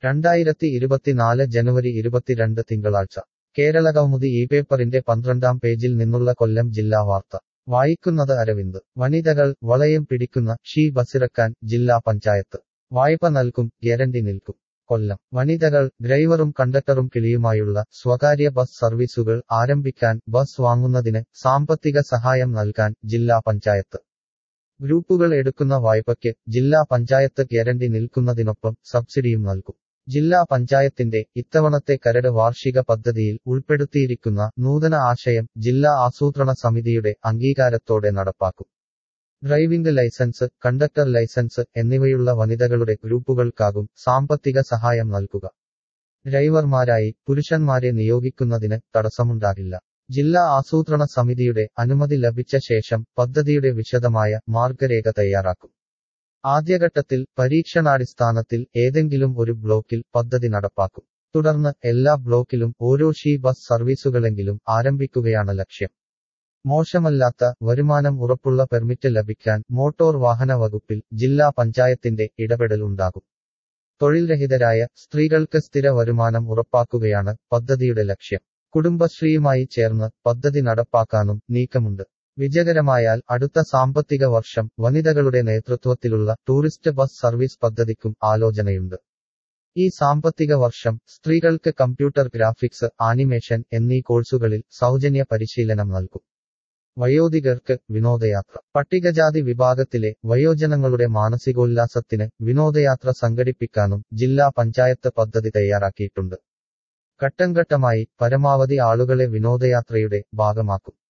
രണ്ടായിരത്തി ഇരുപത്തിനാല് ജനുവരി ഇരുപത്തിരണ്ട് തിങ്കളാഴ്ച കേരള കൗമുദി ഈ പേപ്പറിന്റെ പന്ത്രണ്ടാം പേജിൽ നിന്നുള്ള കൊല്ലം ജില്ലാ വാർത്ത വായിക്കുന്നത് അരവിന്ദ് വനിതകൾ വളയം പിടിക്കുന്ന ഷീ ബസിറക്കാൻ ജില്ലാ പഞ്ചായത്ത് വായ്പ നൽകും ഗ്യാരണ്ടി നിൽക്കും കൊല്ലം വനിതകൾ ഡ്രൈവറും കണ്ടക്ടറും കിളിയുമായുള്ള സ്വകാര്യ ബസ് സർവീസുകൾ ആരംഭിക്കാൻ ബസ് വാങ്ങുന്നതിന് സാമ്പത്തിക സഹായം നൽകാൻ ജില്ലാ പഞ്ചായത്ത് ഗ്രൂപ്പുകൾ എടുക്കുന്ന വായ്പയ്ക്ക് ജില്ലാ പഞ്ചായത്ത് ഗ്യാരണ്ടി നിൽക്കുന്നതിനൊപ്പം സബ്സിഡിയും നൽകും ജില്ലാ പഞ്ചായത്തിന്റെ ഇത്തവണത്തെ കരട് വാർഷിക പദ്ധതിയിൽ ഉൾപ്പെടുത്തിയിരിക്കുന്ന നൂതന ആശയം ജില്ലാ ആസൂത്രണ സമിതിയുടെ അംഗീകാരത്തോടെ നടപ്പാക്കും ഡ്രൈവിംഗ് ലൈസൻസ് കണ്ടക്ടർ ലൈസൻസ് എന്നിവയുള്ള വനിതകളുടെ ഗ്രൂപ്പുകൾക്കാകും സാമ്പത്തിക സഹായം നൽകുക ഡ്രൈവർമാരായി പുരുഷന്മാരെ നിയോഗിക്കുന്നതിന് തടസ്സമുണ്ടാകില്ല ജില്ലാ ആസൂത്രണ സമിതിയുടെ അനുമതി ലഭിച്ച ശേഷം പദ്ധതിയുടെ വിശദമായ മാർഗരേഖ തയ്യാറാക്കും ആദ്യഘട്ടത്തിൽ പരീക്ഷണാടിസ്ഥാനത്തിൽ ഏതെങ്കിലും ഒരു ബ്ലോക്കിൽ പദ്ധതി നടപ്പാക്കും തുടർന്ന് എല്ലാ ബ്ലോക്കിലും ഓരോ ഷീ ബസ് സർവീസുകളെങ്കിലും ആരംഭിക്കുകയാണ് ലക്ഷ്യം മോശമല്ലാത്ത വരുമാനം ഉറപ്പുള്ള പെർമിറ്റ് ലഭിക്കാൻ മോട്ടോർ വാഹന വകുപ്പിൽ ജില്ലാ പഞ്ചായത്തിന്റെ ഇടപെടൽ ഉണ്ടാകും തൊഴിൽരഹിതരായ സ്ത്രീകൾക്ക് സ്ഥിര വരുമാനം ഉറപ്പാക്കുകയാണ് പദ്ധതിയുടെ ലക്ഷ്യം കുടുംബശ്രീയുമായി ചേർന്ന് പദ്ധതി നടപ്പാക്കാനും നീക്കമുണ്ട് വിജയകരമായാൽ അടുത്ത സാമ്പത്തിക വർഷം വനിതകളുടെ നേതൃത്വത്തിലുള്ള ടൂറിസ്റ്റ് ബസ് സർവീസ് പദ്ധതിക്കും ആലോചനയുണ്ട് ഈ സാമ്പത്തിക വർഷം സ്ത്രീകൾക്ക് കമ്പ്യൂട്ടർ ഗ്രാഫിക്സ് ആനിമേഷൻ എന്നീ കോഴ്സുകളിൽ സൗജന്യ പരിശീലനം നൽകും വയോധികർക്ക് വിനോദയാത്ര പട്ടികജാതി വിഭാഗത്തിലെ വയോജനങ്ങളുടെ മാനസികോല്ലാസത്തിന് വിനോദയാത്ര സംഘടിപ്പിക്കാനും ജില്ലാ പഞ്ചായത്ത് പദ്ധതി തയ്യാറാക്കിയിട്ടുണ്ട് ഘട്ടംഘട്ടമായി പരമാവധി ആളുകളെ വിനോദയാത്രയുടെ ഭാഗമാക്കും